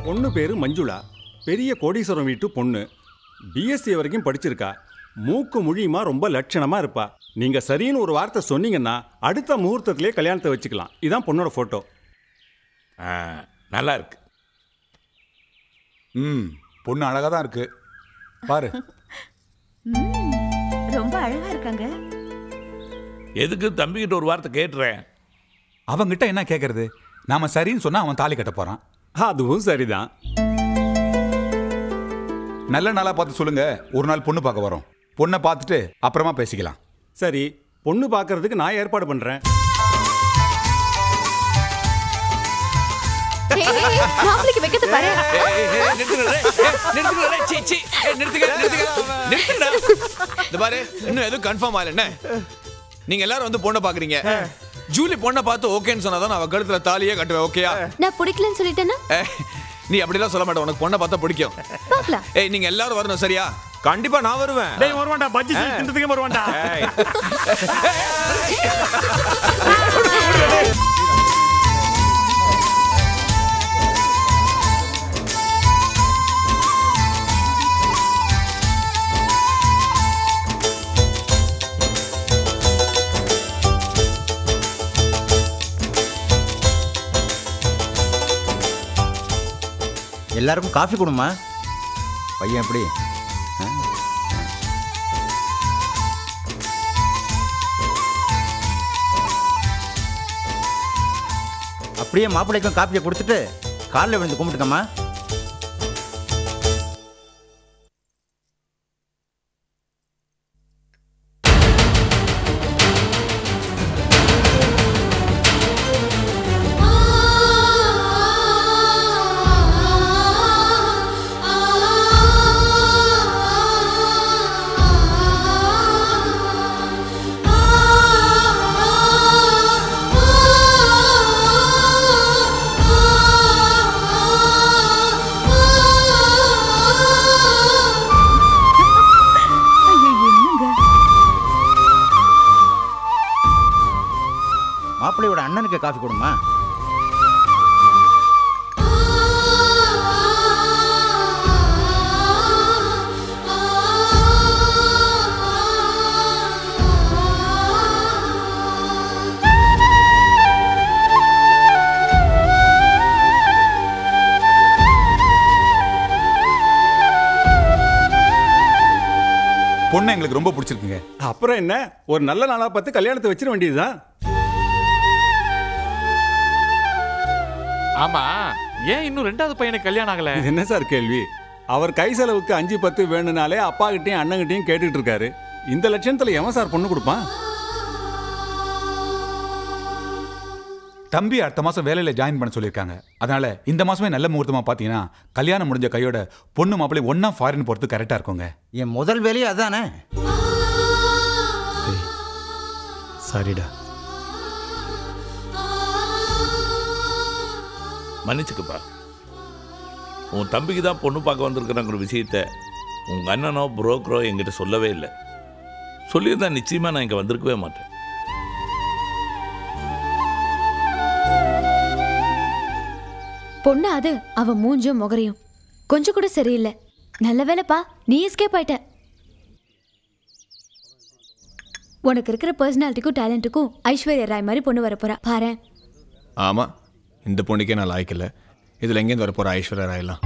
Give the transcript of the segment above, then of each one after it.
பொண்ணு பேரு மஞ்சுளா பெரிய கோடீஸ்வரம் வீட்டு பொண்ணு பிஎஸ்சி வரைக்கும் படிச்சிருக்கா மூக்கு முழியுமா ரொம்ப லட்சணமா இருப்பா நீங்க சரின்னு ஒரு வார்த்தை சொன்னீங்கன்னா அடுத்த முகூர்த்தத்திலே கல்யாணத்தை வச்சுக்கலாம் இதான் பொண்ணோட போட்டோ ஆ, நல்லா இருக்கு ம் பொண்ணு அழகாக தான் இருக்கு பாரு ரொம்ப அழகா இருக்காங்க எதுக்கு தம்பிக்கிட்ட ஒரு வார்த்தை கேட்டுறேன் அவங்கிட்ட என்ன கேட்கறது நாம சரின்னு சொன்னா அவன் தாலி கட்ட போறான் அதுவும் சரிதான் நல்ல நாளா பார்த்து சொல்லுங்க ஒரு நாள் பொண்ணு பார்க்க வரோம் பொண்ணை பார்த்துட்டு அப்புறமா பேசிக்கலாம் சரி பொண்ணு பார்க்கறதுக்கு நான் ஏற்பாடு பண்றேன் மாப்பிளைக்கு வைக்கிறது பாரு இந்த பாரு இன்னும் எதுவும் கன்ஃபார்ம் ஆகல என்ன நீங்க எல்லாரும் வந்து பொண்ணை பாக்குறீங்க ஜூலி பொண்ணை பார்த்து ஓகேன்னு சொன்னாதான் நான் அவ கழுத்துல தாலியே கட்டுவேன் ஓகேயா நான் பிடிக்கலன்னு சொல்லிட்டேன்னா ஏய், நீ அப்படிலாம் சொல்ல மாட்டேன் உனக்கு பொண்ணை பார்த்தா பிடிக்கும் பார்க்கலாம் ஏய் நீங்க எல்லாரும் வரணும் சரியா கண்டிப்பா நான் வருவேன் டேய் வருவான்டா பஜ்ஜி சொல்லி தின்றதுக்கே வருவான்டா எல்லாருக்கும் காஃபி கொடுமா பையன் எப்படி ஆ? அப்படியே மாப்பிள்ளைக்கும் காப்பியை கொடுத்துட்டு காலில் விழுந்து கும்பிட்டுக்கம்மா ஐயோ என்னங்க மாப்பிள்ளையோட அண்ணனுக்கு காஃபி கொடுமா பொண்ணை எங்களுக்கு ரொம்ப பிடிச்சிருக்குங்க அப்புறம் என்ன ஒரு நல்ல நாளா பார்த்து கல்யாணத்தை வச்சிட வேண்டியதுதான் ஆமா ஏன் இன்னும் ரெண்டாவது பையனுக்கு கல்யாணம் ஆகல இது என்ன சார் கேள்வி அவர் கை செலவுக்கு அஞ்சு பத்து வேணும்னாலே அப்பா கிட்டயும் அண்ணங்கிட்டையும் கேட்டுட்டு இருக்காரு இந்த லட்சணத்துல எவன் சார் பொண்ணு கொடுப்பான் தம்பி அடுத்த மாசம் வேலையில ஜாயின் பண்ண சொல்லியிருக்காங்க அதனால இந்த மாசமே நல்ல முகூர்த்தமா பார்த்தீங்கன்னா கல்யாணம் முடிஞ்ச கையோட பொண்ணு மாப்பிள்ளை ஒண்ணா ஃபாரின் போறது கரெக்டா இருக்குங்க என் முதல் வேலையே அதானே சரிடா மன்னிச்சுக்கப்பா உன் தம்பிக்கு தான் பொண்ணு பார்க்க வந்திருக்கிறங்கிற விஷயத்த உங்கள் அண்ணனோ புரோக்கரோ என்கிட்ட சொல்லவே இல்லை சொல்லியிருந்தா நிச்சயமாக நான் இங்கே வந்திருக்கவே மாட்டேன் பொண்ணு அது அவ மூஞ்சும் முகரையும் கொஞ்சம் கூட சரியில்லை நல்ல வேலைப்பா நீ எஸ்கேப் ஆயிட்ட உனக்கு இருக்கிற பர்சனாலிட்டிக்கும் டேலண்ட்டுக்கும் ஐஸ்வர்யா ராய் மாதிரி பொண்ணு வர போறா பாரு ஆமா இந்த பொண்ணுக்கே நான் லாய்க்கல இதுல எங்கேருந்து வர போற ஐஸ்வர்யா ராயெல்லாம்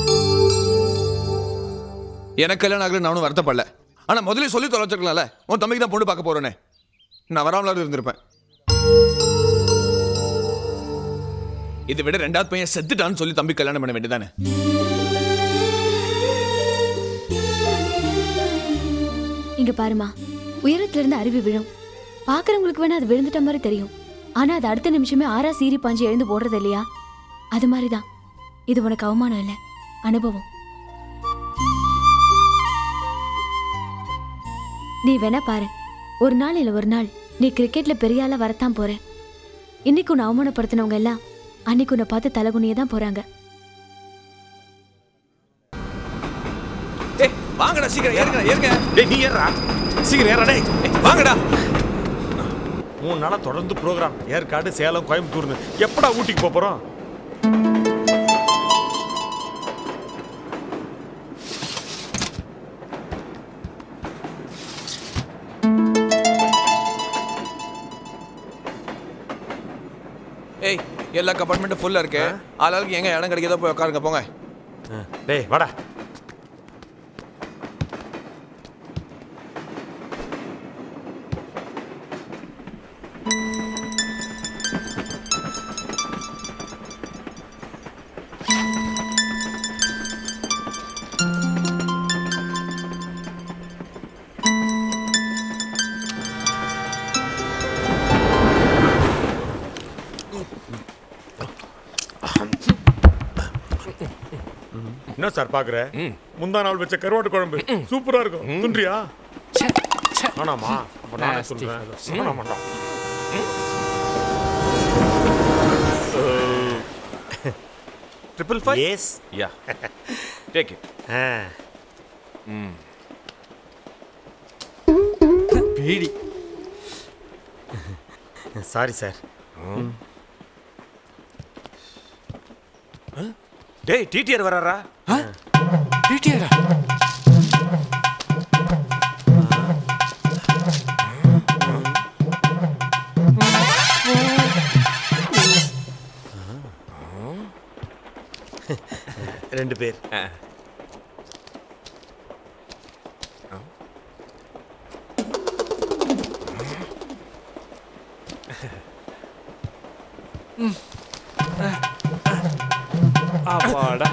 எனக்கு கல்யாணம் ஆகல நானும் வருத்தப்படல ஆனா முதல்ல சொல்லி தொலைச்சிருக்கலாம்ல உன் தம்பிக்கு தான் பொண்ணு பார்க்க போறேனே நான் வராமலாவது இருந்திருப்பேன் இதை விட ரெண்டாவது பையன் செத்துட்டான்னு சொல்லி தம்பி கல்யாணம் பண்ண வேண்டியதானே இங்க பாருமா உயரத்துல இருந்து அருவி விழும் பாக்குறவங்களுக்கு வேணா அது விழுந்துட்ட மாதிரி தெரியும் ஆனா அது அடுத்த நிமிஷமே ஆறா சீறி பாஞ்சு எழுந்து போடுறது இல்லையா அது மாதிரிதான் இது உனக்கு அவமானம் இல்ல அனுபவம் நீ வேணா பாரு ஒரு நாள் இல்ல ஒரு நாள் நீ கிரிக்கெட்ல பெரிய ஆளா வரத்தான் போற இன்னைக்கு உன்னை அவமானப்படுத்தினவங்க எல்லாம் அன்னைக்கு உன்னை பார்த்து தலகுனியே தான் போறாங்க ஏய் வாங்கடா சீக்கிரம் ஏறுங்க ஏறுங்க டேய் நீ ஏறா சீக்கிரம் ஏறா டேய் வாங்கடா மூணு நாளா தொடர்ந்து ப்ரோக்ராம் ஏற்காடு சேலம் கோயம்புத்தூர்னு எப்படா ஊட்டிக்கு போப் போறோம் எல்லா கம்பார்ட்மெண்ட்டும் ஃபுல்லா இருக்கு ஆளாளுக்கு எங்க இடம் கிடைக்கிறதோ போய் உட்காருங்க போங்க ஆ, டேய் வாடா என்ன சார் பாக்குற முந்தா நாள் வச்ச கருவாட்டு குழம்பு சூப்பரா இருக்கும் துன்றியா வேணாமா அப்ப நானே சொல்றேன் வேணாம் வேண்டாம் triple five S yeah take it beedi sorry sir டேய் டிடிஆர் வராரா டிடிஆரா ரெண்டு பேர் அப்பாடா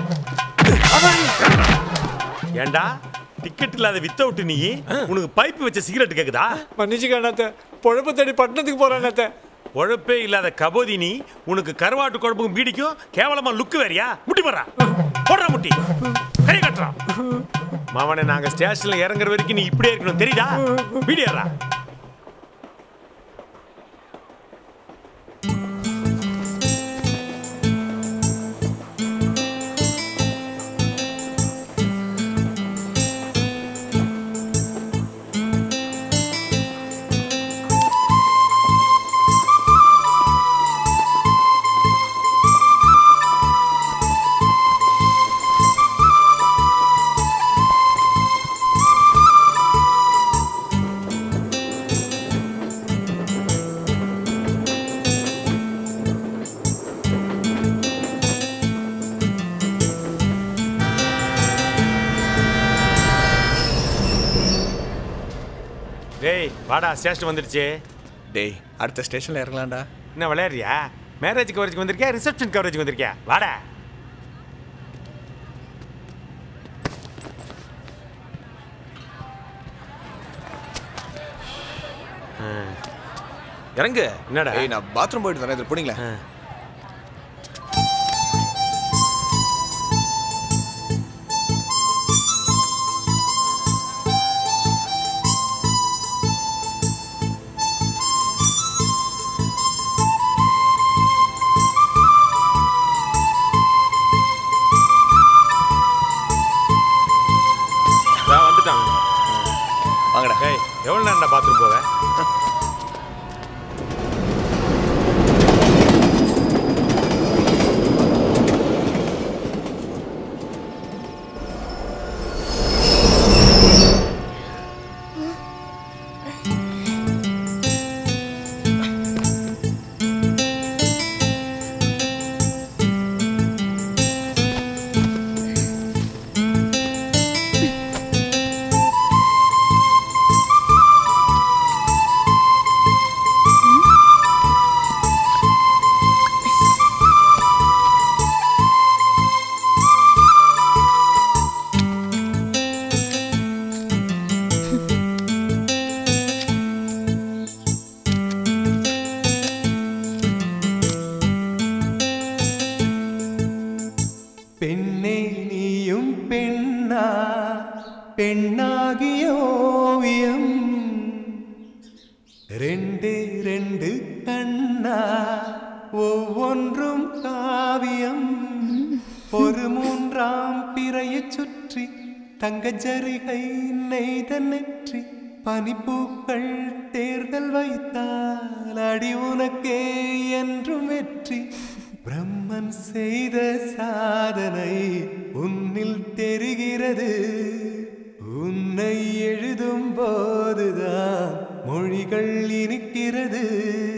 ஏண்டா டிக்கெட் இல்லாத வித்த விட்டு நீ உனக்கு பைப் வச்ச சிகரெட் கேக்குதா மன்னிச்சுக்க அண்ணாத்த பொழப்பு தேடி பட்டணத்துக்கு போறேன் அண்ணாத்த உழைப்பே இல்லாத கபோதி நீ உனக்கு கருவாட்டு குழம்புக்கும் பீடிக்கும் கேவலமா லுக்கு வேறியா முட்டி போடுறா போடுறா முட்டி கை கட்டுறா மாவனே நாங்க ஸ்டேஷன்ல இறங்குற வரைக்கும் நீ இப்படியே இருக்கணும் தெரியுதா பீடியாரா டேய் வாடா ஸ்டேஷன் வந்துடுச்சு டேய் அடுத்த ஸ்டேஷன்ல இறங்கலாம்டா என்ன விளையாடுறியா மேரேஜ் கவரேஜ் வந்திருக்கியா ரிசப்ஷன் கவரேஜ் வந்திருக்கியா வாடா இறங்கு என்னடா ஏய் நான் பாத்ரூம் போயிட்டு வரேன் இதில் பிடிங்களேன் நான் வந்துட்டான் வாங்கடா ஏய் எவ்வளோ நேரம்டா பாத்ரூம் போவேன் பெண்ணே நீயும் பெண்ணா பெண்ணாகிய ஓவியம் ரெண்டு ரெண்டு கண்ணா ஒவ்வொன்றும் காவியம் ஒரு மூன்றாம் பிறையைச் சுற்றி தங்க ஜரிகை நெய்த நெற்றி பனிப்பூக்கள் தேர்தல் வைத்தால் அடி உனக்கே என்றும் வெற்றி பிரம்மன் செய்த சாதனை உன்னில் தெரிகிறது உன்னை எழுதும் போதுதான் மொழிகள் இனிக்கிறது